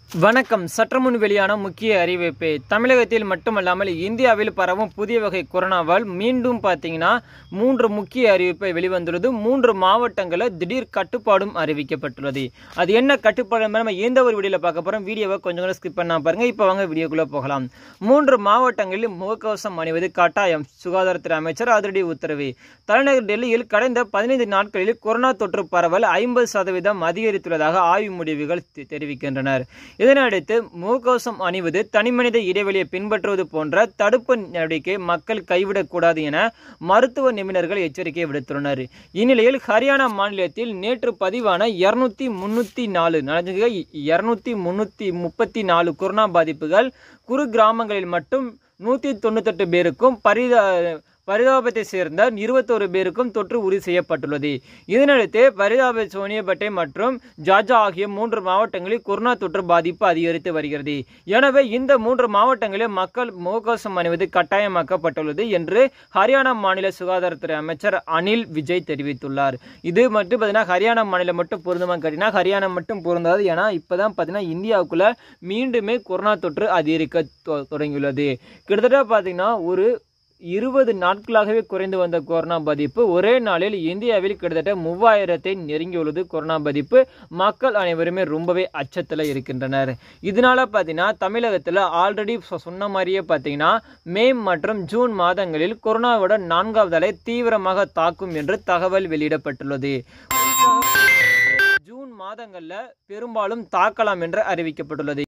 வணக்கம் சற்று முன் வெளியான முக்கிய அறிவிப்பு தமிழகத்தில் மட்டுமல்லாமல் இந்தியாவில் பரவும் புதிய வகை கொரோனாவால் மீண்டும் பார்த்தீங்கன்னா மூன்று முக்கிய அறிவிப்பை வெளிவந்துள்ளது மூன்று மாவட்டங்களில் திடீர் கட்டுப்பாடும் அறிவிக்கப்பட்டுள்ளது அது என்ன கட்டுப்பாடு நம்ம எந்த ஒரு வீடியோவில் பார்க்க போகிறோம் வீடியோவை கொஞ்சம் கூட ஸ்கிப் பண்ணாம பாருங்க இப்போ வாங்க வீடியோக்குள்ளே போகலாம் மூன்று மாவட்டங்களில் முகக்கவசம் அணிவது கட்டாயம் சுகாதாரத்துறை அமைச்சர் அதிரடி உத்தரவு தலைநகர் டெல்லியில் கடந்த பதினைந்து நாட்களில் கொரோனா தொற்று பரவல் ஐம்பது சதவீதம் அதிகரித்துள்ளதாக ஆய்வு முடிவுகள் தெ- தெரிவிக்கின்றனர் இதனையடுத்து முகக்கவசம் அணிவது தனிமனித இடைவெளியை பின்பற்றுவது போன்ற தடுப்பு நடவடிக்கை மக்கள் கைவிடக்கூடாது என மருத்துவ நிபுணர்கள் எச்சரிக்கை விடுத்துள்ளனர் இந்நிலையில் ஹரியானா மாநிலத்தில் நேற்று பதிவான இருநூத்தி முன்னூத்தி நாலு இருநூத்தி முன்னூத்தி முப்பத்தி நாலு கொரோனா பாதிப்புகள் குறு கிராமங்களில் மட்டும் நூத்தி தொண்ணூத்தெட்டு பேருக்கும் பரிதா பரிதாபத்தை சேர்ந்த இருபத்தோரு பேருக்கும் தொற்று உறுதி செய்யப்பட்டுள்ளது இதனையடுத்து பரிதாப சோனியப்பேட்டை மற்றும் ஜாஜா ஆகிய மூன்று மாவட்டங்களில் கொரோனா தொற்று பாதிப்பு அதிகரித்து வருகிறது எனவே இந்த மூன்று மாவட்டங்களில் மக்கள் முகக்கவசம் அணிவது கட்டாயமாக்கப்பட்டுள்ளது என்று ஹரியானா மாநில சுகாதாரத்துறை அமைச்சர் அனில் விஜய் தெரிவித்துள்ளார் இது மட்டும் பார்த்தீங்கன்னா ஹரியானா மாநிலம் மட்டும் பொருந்துமா கேட்டீங்கன்னா ஹரியானா மட்டும் பொருந்தாது ஏன்னா இப்பதான் பார்த்தீங்கன்னா இந்தியாவுக்குள்ள மீண்டுமே கொரோனா தொற்று அதிகரிக்க தொ- தொடங்கியுள்ளது கிட்டத்தட்ட பார்த்தீங்கன்னா ஒரு இருபது நாட்களாகவே குறைந்து வந்த கொரோனா பாதிப்பு ஒரே நாளில் இந்தியாவில் கிட்டத்தட்ட மூவாயிரத்தை நெருங்கியுள்ளது கொரோனா பாதிப்பு மக்கள் அனைவருமே ரொம்பவே அச்சத்தில் இருக்கின்றனர் இதனால பார்த்தீங்கன்னா தமிழகத்தில் ஆல்ரெடி சொன்ன மாதிரியே பார்த்தீங்கன்னா மே மற்றும் ஜூன் மாதங்களில் கொரோனாவோட நான்காவது அலை தீவிரமாக தாக்கும் என்று தகவல் வெளியிடப்பட்டுள்ளது ஜூன் மாதங்களில் பெரும்பாலும் தாக்கலாம் என்று அறிவிக்கப்பட்டுள்ளது